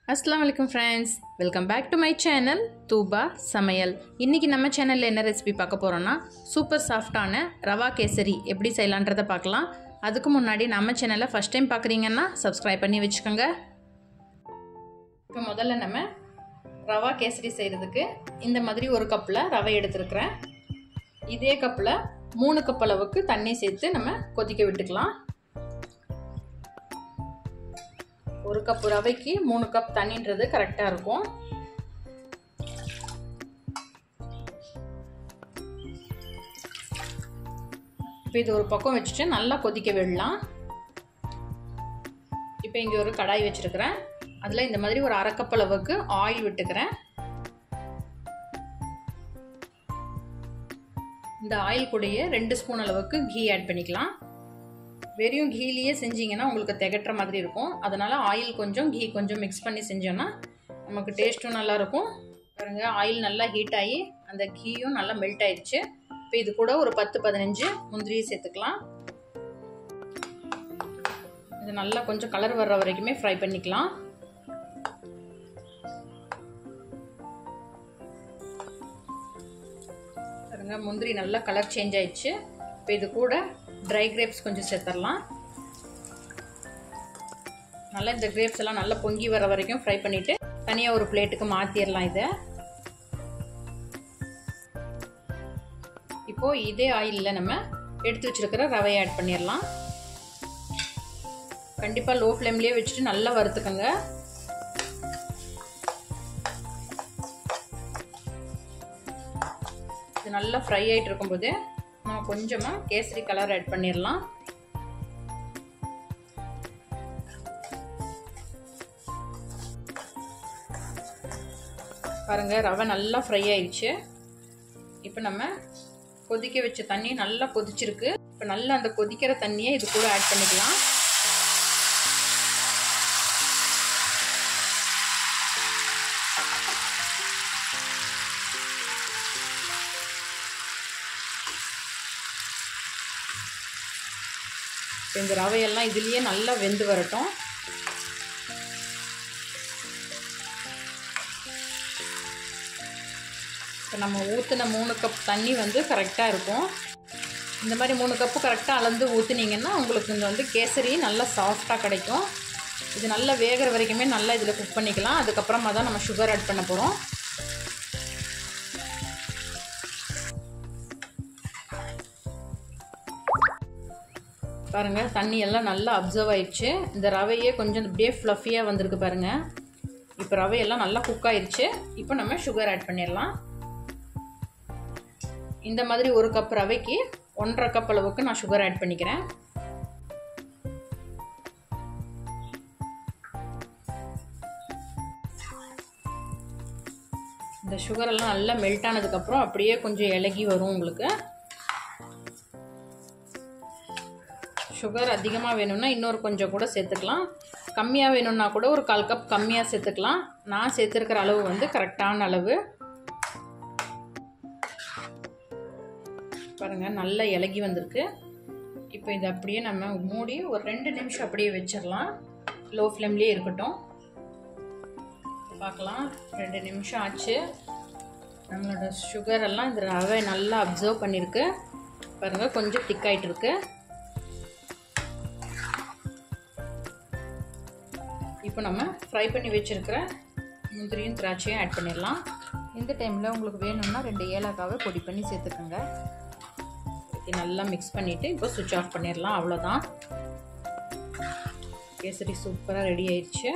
அஸ்லாம் வலைக்கம் friends welcome back to my channel Thooba சமையல் இன்றைக்கி நம்ம சேனலில் என்ன ரெசிபி பார்க்க போகிறோன்னா சூப்பர் சாஃப்டான ரவா கேசரி எப்படி செய்யலான்றதை பார்க்கலாம் அதுக்கு முன்னாடி நம்ம சேனலை ஃபஸ்ட் டைம் பார்க்குறீங்கன்னா சப்ஸ்கிரைப் பண்ணி வச்சுக்கோங்க இப்போ முதல்ல நம்ம ரவா கேசரி செய்கிறதுக்கு இந்த மாதிரி ஒரு கப்பில் ரவை எடுத்துருக்குறேன் இதே கப்பில் மூணு கப் அளவுக்கு தண்ணி சேர்த்து நம்ம கொதிக்க விட்டுக்கலாம் ஒரு கப் ரவைக்கு மூணு கப் தண்ணின்றது கரெக்டாக இருக்கும் இப்போ இது ஒரு பக்கம் வச்சுட்டு நல்லா கொதிக்க விடலாம் இப்போ இங்கே ஒரு கடாய் வச்சுருக்கிறேன் அதில் இந்த மாதிரி ஒரு அரை கப் அளவுக்கு ஆயில் விட்டுக்கிறேன் இந்த ஆயில் கூடயே ரெண்டு ஸ்பூன் அளவுக்கு கீ ஆட் பண்ணிக்கலாம் வெறும் கீலியே செஞ்சீங்கன்னா உங்களுக்கு திகட்டுற மாதிரி இருக்கும் அதனால் ஆயில் கொஞ்சம் கீ கொஞ்சம் மிக்ஸ் பண்ணி செஞ்சோன்னா நமக்கு டேஸ்ட்டும் நல்லாயிருக்கும் பாருங்க ஆயில் நல்லா ஹீட் ஆகி அந்த கீயும் நல்லா மெல்ட் ஆயிடுச்சு இப்போ இது கூட ஒரு பத்து பதினஞ்சு முந்திரியை சேர்த்துக்கலாம் இது நல்லா கொஞ்சம் கலர் வர்ற வரைக்குமே ஃப்ரை பண்ணிக்கலாம் பாருங்க முந்திரி நல்லா கலர் சேஞ்ச் ஆயிடுச்சு இப்போ இது கூட ட்ரை கிரேப்ஸ் கொஞ்சம் சேர்த்துடலாம் நல்லா இந்த கிரேப்ஸ் எல்லாம் நல்லா பொங்கி வர வரைக்கும் ஃப்ரை பண்ணிவிட்டு தனியாக ஒரு பிளேட்டுக்கு மாற்றிடலாம் இதை இப்போது இதே ஆயிலில் நம்ம எடுத்து வச்சுருக்கிற ரவையை ஆட் பண்ணிடலாம் கண்டிப்பாக லோ ஃப்ளேம்லேயே வச்சுட்டு நல்லா வறுத்துக்கோங்க இது நல்லா ஃப்ரை ஆகிட்டு இருக்கும்போது நம்ம கொஞ்சமாக கேசரி கலர் ஆட் பண்ணிடலாம் பாருங்க ரவை நல்லா ஃப்ரை ஆயிடுச்சு இப்போ நம்ம கொதிக்க வச்ச தண்ணி நல்லா கொதிச்சிருக்கு இப்போ நல்லா அந்த கொதிக்கிற தண்ணியை இது கூட ஆட் பண்ணிக்கலாம் இந்த ரவையெல்லாம் இதுலேயே நல்லா வெந்து வரட்டும் இப்போ நம்ம ஊற்றின மூணு கப் தண்ணி வந்து கரெக்டாக இருக்கும் இந்த மாதிரி மூணு கப்பு கரெக்டாக அளந்து ஊற்றுனீங்கன்னா உங்களுக்கு இங்கே வந்து கேசரி நல்லா சாஃப்டாக கிடைக்கும் இது நல்லா வேகிற வரைக்குமே நல்லா இதில் குக் பண்ணிக்கலாம் அதுக்கப்புறமா தான் நம்ம சுகர் ஆட் பண்ண போகிறோம் பாருங்கள் தண்ணி எல்லாம் நல்லா அப்சர்வ் ஆயிடுச்சு இந்த ரவையே கொஞ்சம் இப்படியே ஃப்ளஃபியாக வந்திருக்கு பாருங்கள் இப்போ ரவையெல்லாம் நல்லா குக் ஆயிடுச்சு இப்போ நம்ம சுகர் ஆட் பண்ணிடலாம் இந்த மாதிரி ஒரு கப் ரவைக்கு ஒன்றரை கப் அளவுக்கு நான் சுகர் ஆட் பண்ணிக்கிறேன் இந்த சுகரெல்லாம் நல்லா மெல்ட் ஆனதுக்கப்புறம் அப்படியே கொஞ்சம் இலகி வரும் உங்களுக்கு சுகர் அதிகமாக வேணும்னா இன்னொரு கொஞ்சம் கூட சேர்த்துக்கலாம் கம்மியாக வேணும்னா கூட ஒரு கால் கப் கம்மியாக சேர்த்துக்கலாம் நான் சேர்த்துருக்கிற அளவு வந்து கரெக்டான அளவு பாருங்கள் நல்லா இலகி வந்திருக்கு இப்போ இது அப்படியே நம்ம மூடி ஒரு ரெண்டு நிமிஷம் அப்படியே வச்சிடலாம் லோ ஃப்ளேம்லேயே இருக்கட்டும் பார்க்கலாம் ரெண்டு நிமிஷம் ஆச்சு நம்மளோட சுகர் எல்லாம் இந்த ரவை நல்லா அப்சர்வ் பண்ணியிருக்கு பாருங்கள் கொஞ்சம் திக்காயிட்டு இருக்கு இப்போ நம்ம ஃப்ரை பண்ணி வச்சுருக்கிற முந்திரியும் திராட்சையும் ஆட் பண்ணிடலாம் இந்த டைமில் உங்களுக்கு வேணும்னா ரெண்டு ஏலக்காவை பொடி பண்ணி சேர்த்துக்கோங்க நல்லா மிக்ஸ் பண்ணிவிட்டு இப்போ சுவிட்ச் ஆஃப் பண்ணிடலாம் அவ்வளோதான் கேசரி சூப்பராக ரெடி ஆயிடுச்சு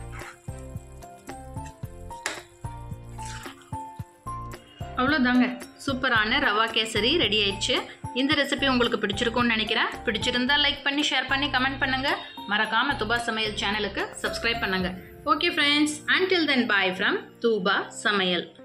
அவ்வளோதாங்க சூப்பரான ரவா கேசரி ரெடி ஆயிடுச்சு இந்த ரெசிபி உங்களுக்கு பிடிச்சிருக்கும்னு நினைக்கிறேன் பிடிச்சிருந்தா லைக் பண்ணி ஷேர் பண்ணி கமெண்ட் பண்ணுங்க மறக்காம துபா சமையல் சேனலுக்கு சப்ஸ்கிரைப் பண்ணுங்க okay friends until then bye from Thooba சமையல்